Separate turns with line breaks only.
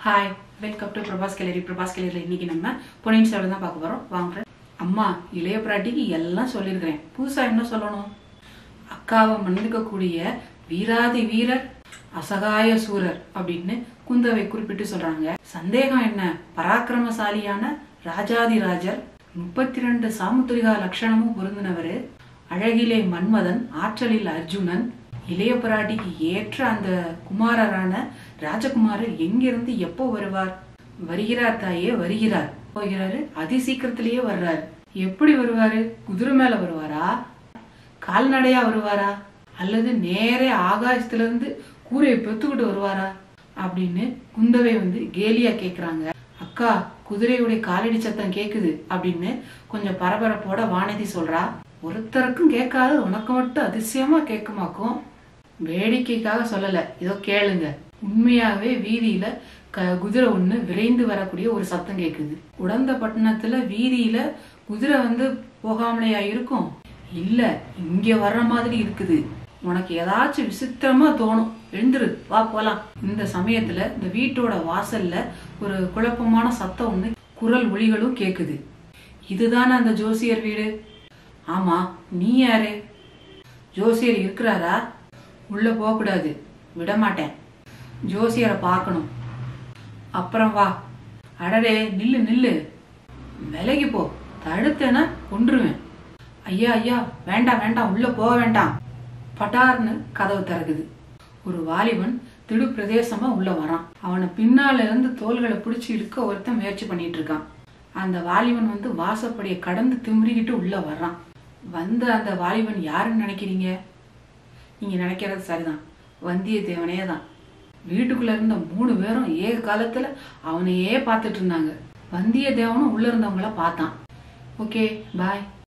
hi welcome to Prabhas gallery Prabhas கேலரியில் இன்னைக்கு நம்ம பொன்னியின் செல்வன் தான் பார்க்க போகிறோம் வாங்க அம்மா இளைய பிராட்டிக்கு எல்லாம் சொல்லியிருக்கிறேன் புதுசாக என்ன சொல்லணும் அக்காவை மன்னிக்கக்கூடிய வீராதி வீரர் அசகாய சூரர் அப்படின்னு குந்தவை குறிப்பிட்டு சொல்றாங்க சந்தேகம் என்ன பராக்கிரமசாலியான ராஜாதிராஜர் முப்பத்தி ரெண்டு சாமுத்திரிகா லட்சணமும் பொருந்தினவர் அழகிலே மன்மதன் ஆற்றலில் அர்ஜுனன் இளைய பிராட்டிக்கு ஏற்ற அந்த குமாரரான ராஜகுமாரர் எங்கிருந்து எப்போ வருவார் வருகிறார் தாயே வருகிறார் போகிறாரு அதி சீக்கிரத்திலேயே வர்றாரு எப்படி வருவாரு குதிரை மேல வருவாரா கால்நடையா வருவாரா அல்லது நேரே ஆகாயத்துல இருந்து கூரையை பெத்துக்கிட்டு வருவாரா அப்படின்னு குந்தவை வந்து கேலியா கேக்குறாங்க அக்கா குதிரையுடைய காலடி சத்தம் கேக்குது அப்படின்னு கொஞ்சம் பரபரப்போட வானதி சொல்றா ஒருத்தருக்கும் கேட்காது உனக்கு மட்டும் அதிசயமா கேட்குமாக்கும் வேடிக்கைக்காக சொல்லல இதோ கேளுங்க உண்மையாவே வீதியில க குதிரை ஒண்ணு விரைந்து வரக்கூடிய ஒரு சத்தம் கேக்குது உடந்த பட்டணத்துல வீதியில குதிரை வந்து போகாமலையா இருக்கும் இல்ல இங்க வர்ற மாதிரி இருக்குது உனக்கு ஏதாச்சும் விசித்திரமா தோணும் எழுந்துரு வா போலாம் இந்த சமயத்துல இந்த வீட்டோட வாசல்ல ஒரு குழப்பமான சத்தம் ஒண்ணு குரல் ஒளிகளும் கேக்குது இதுதானே அந்த ஜோசியர் வீடு ஆமா நீ யாரு ஜோசியர் இருக்கிறாரா உள்ள போகக்கூடாது விட மாட்டேன் ஜோசியரை பார்க்கணும் அப்புறம் வா அடடே நில்லு நில்லு விலகி போ தடுத்தேன்னா கொன்றுவேன் ஐயா ஐயா வேண்டாம் வேண்டாம் உள்ள போக வேண்டாம் பட்டார்னு கதவு திறக்குது ஒரு வாலிபன் திடு பிரதேசமா உள்ள வரான் அவனை பின்னால இருந்து தோள்களை பிடிச்சி இழுக்க ஒருத்தன் முயற்சி பண்ணிட்டு இருக்கான் அந்த வாலிபன் வந்து வாசப்படியை கடந்து திமிரிக்கிட்டு உள்ள வர்றான் வந்த அந்த வாலிபன் யாருன்னு நினைக்கிறீங்க நீங்க நினைக்கிறது சரிதான் வந்தியத்தேவனே தான் வீட்டுக்குள்ள இருந்த மூணு பேரும் ஏக காலத்துல அவனையே பார்த்துட்டு இருந்தாங்க வந்தியத்தேவனும் உள்ள இருந்தவங்கள பார்த்தான் ஓகே பாய்